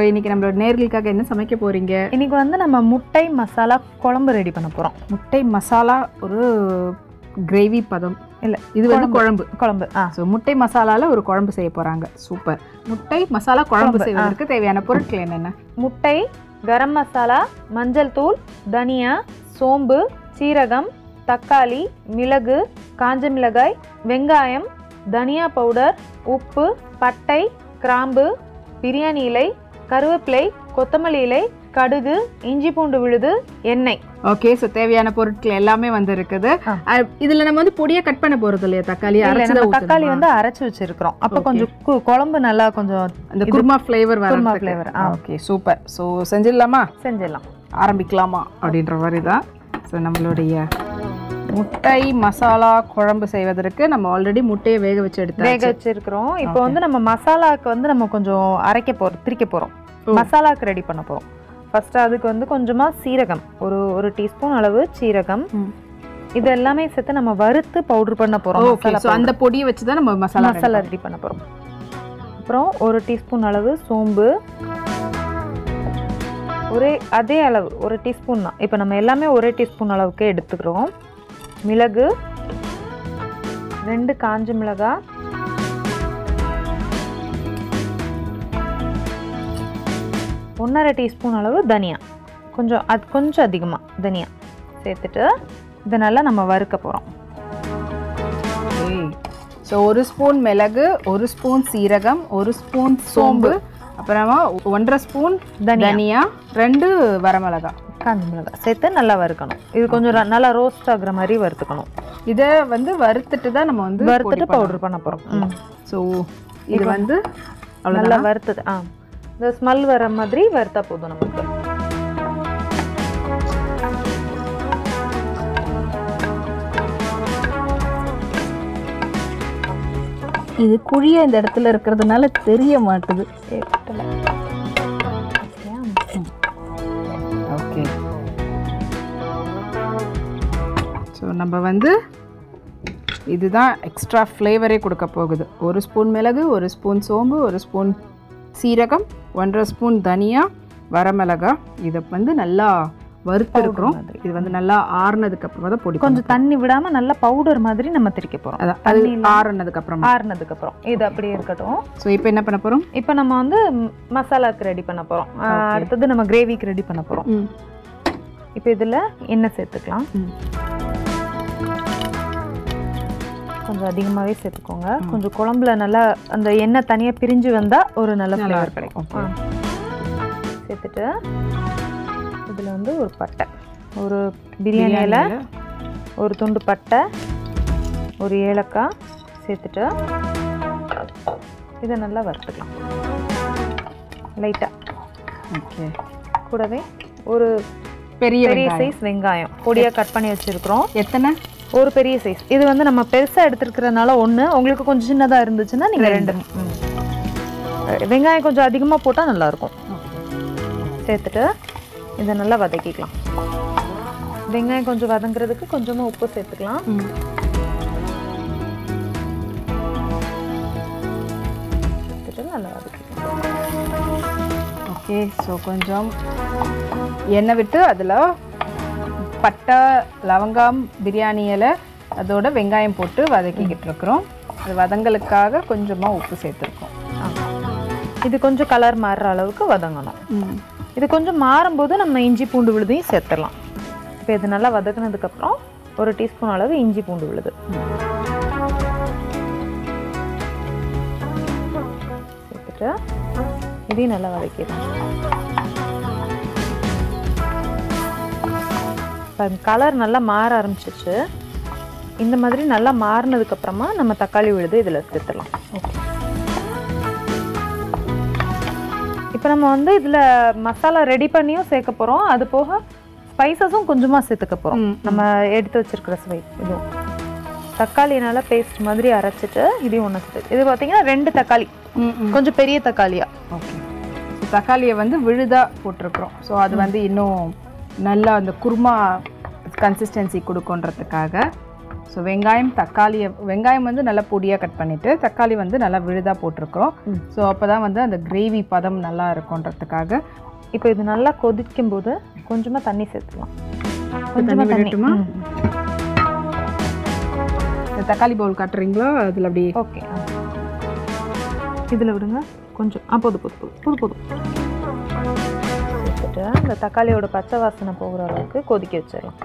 இன்னைக்கு நம்மளோட நேர்களுக்காக என்ன சமைக்க போறீங்க இன்னைக்கு வந்து நம்ம முட்டை மசாலா குழம்பு ரெடி பண்ண போகிறோம் முட்டை மசாலா ஒரு கிரேவி பதம் இல்ல, இது வந்து குழம்பு குழம்பு ஆ ஸோ முட்டை மசாலால ஒரு குழம்பு செய்ய போறாங்க சூப்பர் முட்டை மசாலா குழம்பு குழம்பு, செய்வதற்கு தேவையான பொருட்கள் என்னென்ன முட்டை கரம் மசாலா மஞ்சள் தூள் தனியா சோம்பு சீரகம் தக்காளி மிளகு காஞ்ச மிளகாய் வெங்காயம் தனியா பவுடர் உப்பு பட்டை கிராம்பு பிரியாணி இலை கருவேப்பிலை கொத்தமல்லி இலை கடுகு இஞ்சி பூண்டு விழுது எண்ணெய் ஓகே ஸோ தேவையான பொருட்கள் எல்லாமே வந்து இருக்குது ஆ. அஹ், இதுல நம்ம வந்து பொடியா கட் பண்ண போறது இல்லையா தக்காளி இல்ல, அரைச்சு நம்ம தக்காளி வந்து அரைச்சு வச்சிருக்கிறோம் அப்ப Okay. கொஞ்சம் கு- குழம்பு நல்லா கொஞ்சம் அந்த இது- குருமா ஃப்ளேவர் வர குருமா flavour, ஆ. ஓகே சூப்பர் ஸோ செஞ்சிடலாமா செஞ்சிடலாம் ஆரம்பிக்கலாமா அப்படின்ற மாதிரி தான் ஸோ நம்மளுடைய முட்டை மசாலா குழம்பு செய்வதற்கு நம்ம ஆல்ரெடி முட்டையை வேக வச்சு வேக எடுத்தாச்சு வச்சிருக்கிறோம் இப்போ Okay. வந்து நம்ம மசாலாக்கு வந்து நம்ம கொஞ்சம் அரைக்க போறோம் திரிக்க போறோம் ஓ. மசாலாக்கு ரெடி பண்ண போறோம் ஃபர்ஸ்ட் அதுக்கு வந்து கொஞ்சமா சீரகம் ஒரு ஒரு டீஸ்பூன் அளவு சீரகம் ம். இது எல்லாமே சேர்த்து நம்ம வறுத்து பவுடர் பண்ண போறோம் ஓகே மசாலா ஸோ அந்த பொடியை வச்சு தான் நம்ம மசாலா மசாலா ரெடி பண்ண போறோம் அப்புறம் ஒரு டீஸ்பூன் அளவு சோம்பு ஒரே அதே அளவு ஒரு டீஸ்பூன் தான் இப்போ நம்ம எல்லாமே ஒரே டீஸ்பூன் அளவுக்கு எடுத்துக்கிறோம் மிளகு ரெண்டு காஞ்ச மிளகாய் ஒன்றரை டீஸ்பூன் அளவு தனியா கொஞ்சம் அது கொஞ்சம் அதிகமாக தனியா சேர்த்துட்டு இதை நல்லா நம்ம வறுக்க போகிறோம் ஸோ ஒரு ஸ்பூன் மிளகு ஒரு ஸ்பூன் சீரகம் ஒரு ஸ்பூன் சோம்பு அப்புறமா ஒன்றரை ஸ்பூன் தனியா தனியா ரெண்டு வரமிளகா காஞ்ச மிளகாய் சேர்த்து நல்லா வறுக்கணும் இது கொஞ்சம் ர- நல்லா ரோஸ்ட் ஆகுற மாதிரி வறுத்துக்கணும் இதை வந்து வறுத்துட்டு தான் நம்ம வந்து வறுத்துட்டு பவுடர் பண்ண போகிறோம் ஸோ இது வந்து நல்லா அவ்வளோதான் வறுத்தது ஆ இந்த ஸ்மெல் வர மாதிரி வறுத்தா போதும் நமக்கு இது குழிய இந்த இடத்துல இருக்கிறதுனால தெரிய மாட்டுது சேர்த்துல. சரியா? ஓகே ஸோ நம்ம வந்து இதுதான் எக்ஸ்ட்ரா ஃப்ளேவரே கொடுக்க போகுது ஒரு ஸ்பூன் மிளகு ஒரு ஸ்பூன் சோம்பு ஒரு ஸ்பூன் சீரகம் ஒன்றரை ஸ்பூன் தனியா வரமிளகா இதை வந்து நல்லா வறுத்துருக்குறோம் மாதிரி. இது வந்து நல்லா ஆறுனதுக்கு அப்புறமா தான் பொடி கொஞ்சம் தண்ணி விடாம நல்லா பவுடர் மாதிரி நம்ம திரிக்க போறோம் அதான் அது தண்ணி இல்லாம- ஆறுனதுக்கு அப்புறமா ஆறுனதுக்கு அப்புறம் இது அப்படியே இருக்கட்டும் ஸோ இப்போ என்ன பண்ண போகிறோம் இப்போ நம்ம வந்து ம், மசாலாக்கு ரெடி பண்ண போறோம் ஆ, Okay. அடுத்தது நம்ம கிரேவிக்கு ரெடி பண்ண போறோம் ம் இப்போ இதுல எண்ணெய் சேர்த்துக்கலாம் ம். கொஞ்சம் அதிகமாகவே சேர்த்துக்கோங்க கொஞ்சம் குழம்புல நல்லா அந்த எண்ணெய் தனியாக பிரிஞ்சு வந்தா ஒரு நல்ல நல்லா ஃப்ளேவர் இருக்கும். கிடைக்கும் ஆ. சேர்த்துட்டு இதில் வந்து ஒரு பட்டை ஒரு பிரியாணி இலை பிரியாணியில ஒரு துண்டு பட்டை ஒரு ஏலக்காய் சேர்த்துட்டு இதை நல்லா வறுத்துக்கலாம் லைட்டாக ஓகே கூடவே ஒரு பெரிய பெரிய வெங்காயம். சைஸ் வெங்காயம் பொடியாக கட் பண்ணி வச்சுருக்கிறோம் எத்தனை ஒரு பெரிய சைஸ் இது வந்து நம்ம பெருசாக எடுத்துருக்கிறதுனால ஒன்று உங்களுக்கு கொஞ்சம் சின்னதாக இருந்துச்சுன்னா நீங்கள் ரெண்டு ம். வெங்காயம் கொஞ்சம் அதிகமாக போட்டால் நல்லாயிருக்கும் சேர்த்துட்டு இதை நல்லா வதக்கிக்கலாம் வெங்காயம் கொஞ்சம் வதங்குறதுக்கு கொஞ்சமாக உப்பு சேர்த்துக்கலாம் ம் சேர்த்துட்டு நல்லா வதக்கிக்கலாம் ஓகே ஸோ கொஞ்சம் எண்ணெய் விட்டு அதில் பட்டை லவங்கம் பிரியாணி இலை அதோட வெங்காயம் போட்டு வதக்கிக்கிட்டு இருக்கிறோம் அது வதங்கலுக்காக கொஞ்சமாக உப்பு சேர்த்துருக்கோம் ஆ. இது கொஞ்சம் கலர் மாறுற அளவுக்கு வதங்கணும் இது கொஞ்சம் மாறும்போது நம்ம இஞ்சி பூண்டு விழுதையும் சேர்த்துடலாம் இப்போ இது நல்லா வதக்குனதுக்கப்புறம் ஒரு டீஸ்பூன் அளவு இஞ்சி பூண்டு விழுது சேர்த்துட்டு இதையும் நல்லா வதக்கிடலாம் கலர் நல்லா மாற ஆரம்பிச்சிச்சு இந்த மாதிரி நல்லா மாறினதுக்கு அப்புறமா நம்ம தக்காளி விழுது இதில் சேர்த்துடலாம் இப்போ நம்ம வந்து இதில் மசாலா ரெடி பண்ணியும் சேர்க்க போகிறோம் அது போக ஸ்பைசஸும் கொஞ்சமாக சேர்த்துக்க போகிறோம் ம், ம். நம்ம எடுத்து வச்சிருக்கிற ஸ்பை இதுவும் தக்காளி நல்லா பேஸ்ட் மாதிரி அரைச்சிட்டு இதையும் ஒன்று சேர்த்து இது பார்த்தீங்கன்னா ரெண்டு தக்காளி கொஞ்சம் பெரிய தக்காளியா ஓகே ஸோ தக்காளியை வந்து விழுதாக போட்டிருக்கிறோம் ஸோ அது வந்து இன்னும் நல்லா அந்த குருமா கன்சிஸ்டன்சி கொடுக்குன்றதுக்காக ஸோ வெங்காயம் தக்காளியை வெங்காயம் வந்து நல்லா பொடியாக கட் பண்ணிவிட்டு தக்காளி வந்து நல்லா விழுதாக போட்டிருக்கிறோம் ம். ஸோ அப்போ தான் வந்து அந்த கிரேவி பதம் நல்லா இருக்கும்ன்றதுக்காக இப்போ இது நல்லா கொதிக்கும் போது கொஞ்சமா தண்ணி சேர்த்துக்கலாம் தண்ணி விடட்டுமா? ம். இந்த தக்காளி பவுல் காட்டுறீங்களா அதில் அப்படியே ஓகே இதில் விடுங்க கொஞ்சம் ஆ போதும் போதும் போதும் புது போதும் சேர்த்துட்டு இந்த தக்காளியோட பச்சை வாசனை போகிற அளவுக்கு கொதிக்க வச்சிடலாம்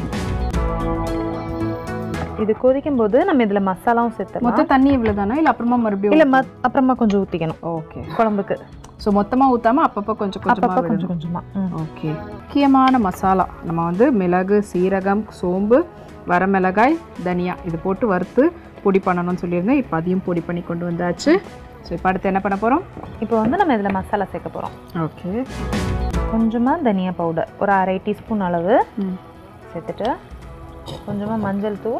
இது கொதிக்கும் போது நம்ம இதில் மசாலாவும் சேர்த்துக்கலாம் மொத்த தண்ணி இவ்வளோ தானே இல்லை அப்புறமா மறுபடியும் இல்லை ம அப்புறமா கொஞ்சம் ஊற்றிக்கணும் ஓகே குழம்புக்கு ஸோ மொத்தமாக ஊற்றாம அப்பப்போ கொஞ்சம் அப்பப்போ கொஞ்சமாக கொஞ்சம் கொஞ்சமா ம் ஓகே முக்கியமான மசாலா நம்ம வந்து மிளகு சீரகம் சோம்பு வரமிளகாய் தனியா இது போட்டு வறுத்து பொடி பண்ணணும்னு சொல்லியிருந்தேன் இப்போ அதையும் பொடி பண்ணி கொண்டு வந்தாச்சு ஸோ இப்போ அடுத்து என்ன பண்ண போகிறோம் இப்போ வந்து நம்ம இதில் மசாலா சேர்க்க போகிறோம் ஓகே கொஞ்சமாக தனியா பவுடர் ஒரு அரை டீஸ்பூன் அளவு ம் சேர்த்துட்டு கொஞ்சமாக மஞ்சள் தூள்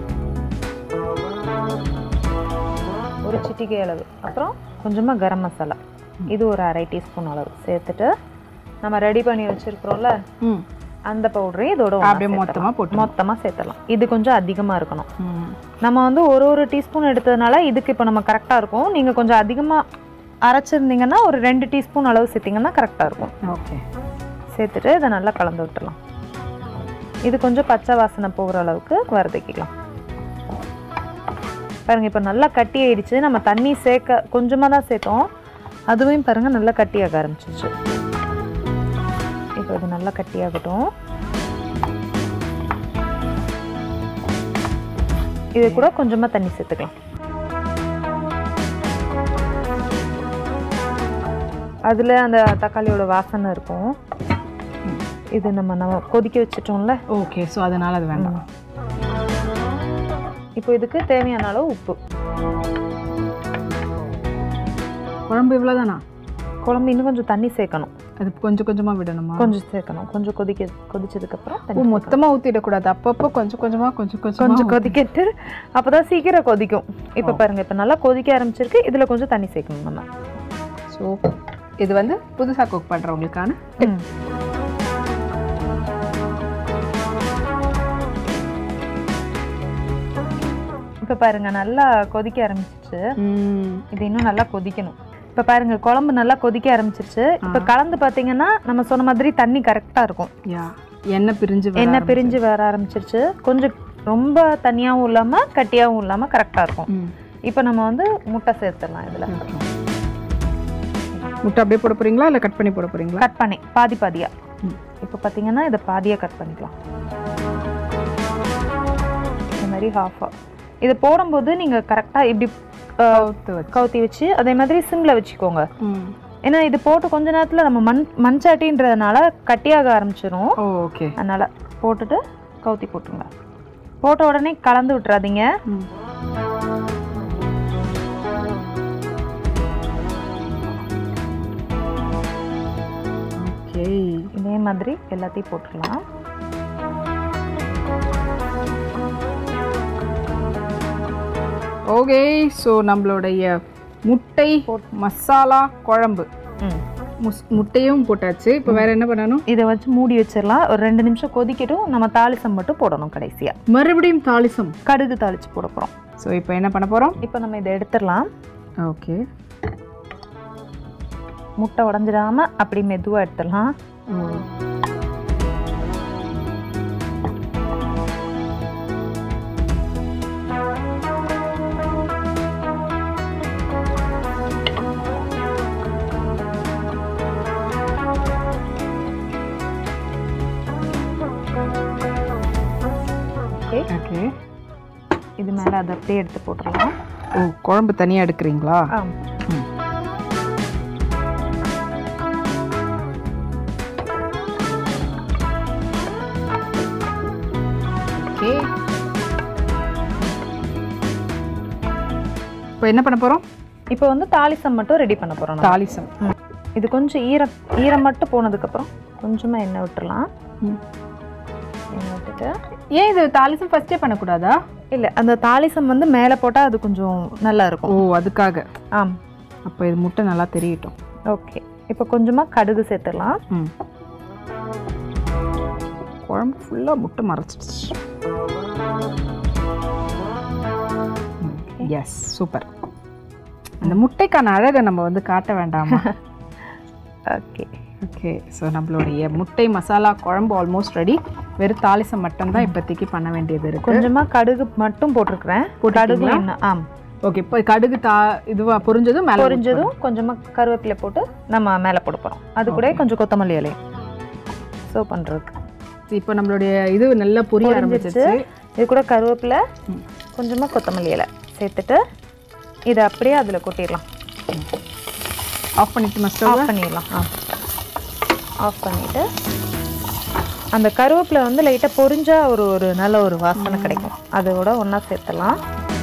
ஒரு சிட்டிகை அளவு அப்புறம் கொஞ்சமாக கரம் மசாலா இது ஒரு அரை டீஸ்பூன் அளவு சேர்த்துட்டு நம்ம ரெடி பண்ணி வச்சுருக்குறோம்ல ம் அந்த பவுடரையும் இதோட ஒண்ணா அப்படியே சேர்த்துடலாம். மொத்தமாக போட்டு மொத்தமாக சேர்த்துடலாம் இது கொஞ்சம் அதிகமாக இருக்கணும் ம் நம்ம வந்து ஒரு ஒரு டீஸ்பூன் எடுத்ததுனால இதுக்கு இப்போ நம்ம கரெக்டாக இருக்கும் நீங்கள் கொஞ்சம் அதிகமாக அரைச்சிருந்தீங்கன்னா ஒரு ரெண்டு டீஸ்பூன் அளவு சேர்த்திங்கன்னா கரெக்டாக இருக்கும் ஓகே சேர்த்துட்டு இதை நல்லா கலந்து விட்டுறலாம் இது கொஞ்சம் பச்சை வாசனை போகிற அளவுக்கு வறுத்துக்கலாம் பாருங்க இப்போ நல்லா கட்டி ஆயிடுச்சு நம்ம தண்ணி சேர்க்க கொஞ்சமாக தான் சேர்த்தோம் அதுவும் பாருங்க நல்லா கட்டியாக ஆரம்பிச்சிருச்சு இப்போ இது நல்லா கட்டியாகட்டும் இது கூட கொஞ்சமாக தண்ணி சேர்த்துக்கலாம் அதில் அந்த தக்காளியோட வாசனை இருக்கும் இது நம்ம நம்ம கொதிக்க வச்சிட்டோம்ல ஓகே ஸோ அதனால் அது வேண்டாம் இப்போ இதுக்கு தேவையான அளவு உப்பு குழம்பு இவ்வளோ தானா குழம்பு இன்னும் கொஞ்சம் தண்ணி சேர்க்கணும் அது கொஞ்சம் கொஞ்சமாக விடணுமா கொஞ்சம் சேர்க்கணும் கொஞ்சம் கொதிக்க கொதிச்சதுக்கப்புறம் ஓ தண்ணி சேர்க்கணும். மொத்தமாக ஊற்றிடக்கூடாது அப்பப்போ கொஞ்சம் கொஞ்சமாக கொஞ்சம் கொஞ்சம் கொஞ்சம் கொதிக்கிட்டு அப்பதான் சீக்கிரம் கொதிக்கும் இப்போ பாருங்க இப்போ நல்லா கொதிக்க ஆரம்பிச்சிருக்கு இதுல கொஞ்சம் தண்ணி சேர்க்கணும் நம்ம ஸோ இது வந்து புதுசாக குக் பண்ணுறவங்களுக்கான ம். இப்போ பாருங்க நல்லா கொதிக்க ஆரம்பிச்சிருச்சு ம் இது இன்னும் நல்லா கொதிக்கணும் இப்போ பாருங்க குழம்பு நல்லா கொதிக்க ஆரம்பிச்சிருச்சு இப்போ கலந்து பார்த்தீங்கன்னா நம்ம சொன்ன மாதிரி தண்ணி கரெக்டாக இருக்கும் யா எண்ணெய் பிரிஞ்சு வர எண்ணெய் பிரிஞ்சு வர ஆரம்பிச்சிருச்சு கொஞ்சம் ரொம்ப தண்ணியாகவும் இல்லாமல் கட்டியாகவும் இல்லாமல் கரெக்டாக இருக்கும் ம் இப்போ நம்ம வந்து முட்டை சேர்த்துடலாம் இதில் ஓகே முட்டை அப்படியே போட போறீங்களா இல்லை கட் பண்ணி போட போறீங்களா கட் பண்ணி பாதி பாதியா ம். இப்போ பார்த்தீங்கன்னா இதை பாதியாக கட் பண்ணிக்கலாம் இந்த மாதிரி ஹாஃபாக இது போடும்போது நீங்கள் கரெக்டாக இப்படி அஹ், கவுத்து வச்சு கவுத்தி வச்சு அதே மாதிரி சிம்மில் வச்சுக்கோங்க ம் ஏன்னா இது போட்டு கொஞ்ச நேரத்தில் நம்ம மண் மண்சாட்டின்றதுனால கட்டியாக ஆரம்பிச்சிரும் ஓ ஓகே அதனால் போட்டுட்டு கவுத்தி போட்டுருங்க போட்ட உடனே கலந்து விட்டுறாதீங்க ம் ஓகே இதே மாதிரி எல்லாத்தையும் போட்டுடலாம் ஓகே ஸோ நம்மளுடைய முட்டை மசாலா குழம்பு ம் முஸ் முட்டையும் போட்டாச்சு இப்போ வேற என்ன பண்ணணும் இதை வச்சு மூடி வச்சிடலாம் ஒரு ரெண்டு நிமிஷம் கொதிக்கட்டும் நம்ம தாளிசம் மட்டும் போடணும் கடைசியாக மறுபடியும் தாளிசம் கடுகு தாளிச்சு போட போகிறோம் ஸோ இப்போ என்ன பண்ண போகிறோம் இப்போ நம்ம இதை எடுத்துடலாம் ஓகே முட்டை உடஞ்சிடாம அப்படி மெதுவாக எடுத்துடலாம் ஓகே ஓகே இது மேலே அதை அப்படியே எடுத்து போட்டுடலாம் ஓ குழம்பு தனியாக எடுக்கிறீங்களா ஆ ம். ஓகே இப்போ என்ன பண்ண போகிறோம் இப்போ வந்து தாளிசம் மட்டும் ரெடி பண்ண போகிறோம் தாளிசம் இது கொஞ்சம் ஈரம் ஈரம் மட்டும் போனதுக்கப்புறம் கொஞ்சமாக எண்ணெய் விட்டுறலாம் ம். எண்ணெய் விட்டுட்டு ஏன் இது தாளிசம் ஃபஸ்ட்டே பண்ணக்கூடாதா இல்லை அந்த தாளிசம் வந்து மேலே போட்டால் அது கொஞ்சம் நல்லா ஓ இருக்கும் அதுக்காக ஆம் அப்போ இது முட்டை நல்லா தெரியட்டும் ஓகே இப்போ கொஞ்சமாக கடுகு சேர்த்துடலாம் ம் குழம்பு ஃபுல்லாக முட்டை மறைச்சிடுச்சு எஸ் சூப்பர் அந்த முட்டைக்கான அழகை நம்ம வந்து காட்ட வேண்டாமா ஓகே ஓகே ஸோ நம்மளுடைய முட்டை மசாலா குழம்பு ஆல்மோஸ்ட் ரெடி வெறும் தாளிசம் மட்டும்தான் இப்போதைக்கு பண்ண வேண்டியது இருக்கு கொஞ்சமா கடுகு மட்டும் போட்டிருக்கிறேன் கடுகு போட்டுட்டீங்களா? எண்ணெய் ஆம் ஓகே இப்போ கடுகு தா இதுவா பொரிஞ்சதும் மேலே பொரிஞ்சதும் கொஞ்சமா கருவேப்பிலை போட்டு நம்ம மேலே போட போறோம் அது கூட கொஞ்சம் கொத்தமல்லி இலையும் சர்வ் பண்றதுக்கு இப்போ நம்மளுடைய இது நல்லா பொரிய பொரிஞ்சிருச்சு. ஆரம்பிச்சிருச்சு இது கூட கருவேப்பிலை ம். கொஞ்சமா கொத்தமல்லி இலை சேர்த்துட்டு இதை அப்படியே அதில் கொட்டிடலாம் ஆஃப் பண்ணிட்டு ஸ்டவ் ஆஃப் பண்ணிடலாம் ஆ ஆஃப் பண்ணிட்டு அந்த கருவேப்பிலை வந்து லைட்டாக பொரிஞ்சா ஒரு ஒரு நல்ல ஒரு வாசனை கிடைக்கும் அதோட ஒன்றா சேர்த்துலாம்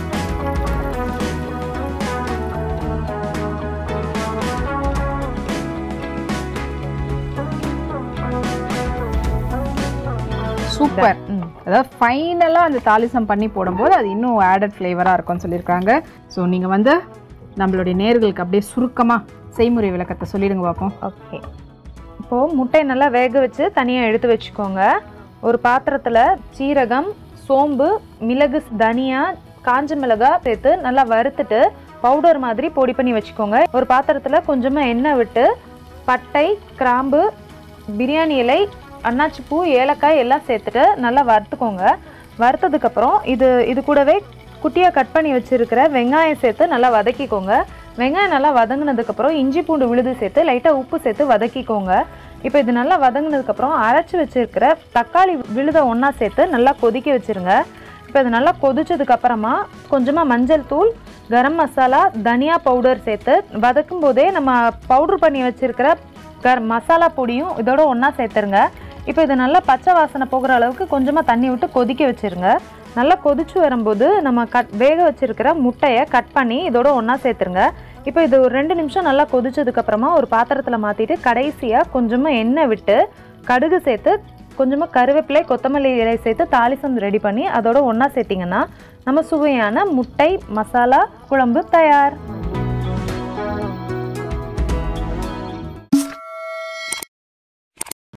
சூப்பர் ம் அதாவது ஃபைனலாக அந்த தாளிசம் பண்ணி போடும்போது அது இன்னும் ஆடட் ஃப்ளேவராக இருக்கும்னு சொல்லியிருக்காங்க ஸோ நீங்கள் வந்து நம்மளுடைய நேர்களுக்கு அப்படியே சுருக்கமாக செய்முறை விளக்கத்தை சொல்லிடுங்க பார்ப்போம் ஓகே இப்போது முட்டையை நல்லா வேக வச்சு தனியாக எடுத்து வச்சுக்கோங்க ஒரு பாத்திரத்தில் சீரகம் சோம்பு மிளகு தனியா காஞ்ச மிளகாய் சேர்த்து நல்லா வறுத்துட்டு பவுடர் மாதிரி பொடி பண்ணி வச்சுக்கோங்க ஒரு பாத்திரத்தில் கொஞ்சமாக எண்ணெய் விட்டு பட்டை கிராம்பு பிரியாணி இலை அன்னாச்சி பூ ஏலக்காய் எல்லாம் சேர்த்துட்டு நல்லா வறுத்துக்கோங்க வறுத்ததுக்கப்புறம் இது இது கூடவே குட்டியாக கட் பண்ணி வச்சுருக்கிற வெங்காயம் சேர்த்து நல்லா வதக்கிக்கோங்க வெங்காயம் நல்லா வதங்கினதுக்கப்புறம் இஞ்சி பூண்டு விழுது சேர்த்து லைட்டாக உப்பு சேர்த்து வதக்கிக்கோங்க இப்போ இது நல்லா வதங்கினதுக்கப்புறம் அரைச்சி வச்சிருக்கிற தக்காளி விழுத ஒன்றா சேர்த்து நல்லா கொதிக்க வச்சிருங்க இப்போ இது நல்லா கொதிச்சதுக்கு அப்புறமா கொஞ்சமாக மஞ்சள் தூள் கரம் மசாலா தனியா பவுடர் சேர்த்து வதக்கும் போதே நம்ம பவுடர் பண்ணி வச்சிருக்கிற கர மசாலா பொடியும் இதோட ஒன்றா சேர்த்துருங்க இப்போ இது நல்லா பச்சை வாசனை போகிற அளவுக்கு கொஞ்சமாக தண்ணி விட்டு கொதிக்க வச்சிருங்க நல்லா கொதிச்சு வரும்போது நம்ம கட் வேக வச்சிருக்கிற முட்டையை கட் பண்ணி இதோட ஒன்றா சேர்த்துருங்க இப்போ இது ஒரு ரெண்டு நிமிஷம் நல்லா கொதிச்சதுக்கப்புறமா ஒரு பாத்திரத்தில் மாற்றிட்டு கடைசியாக கொஞ்சமாக எண்ணெய் விட்டு கடுகு சேர்த்து கொஞ்சமாக கருவேப்பிலை கொத்தமல்லி இலை சேர்த்து தாளிசம் ரெடி பண்ணி அதோட ஒன்றா சேர்த்திங்கன்னா நம்ம சுவையான முட்டை மசாலா குழம்பு தயார்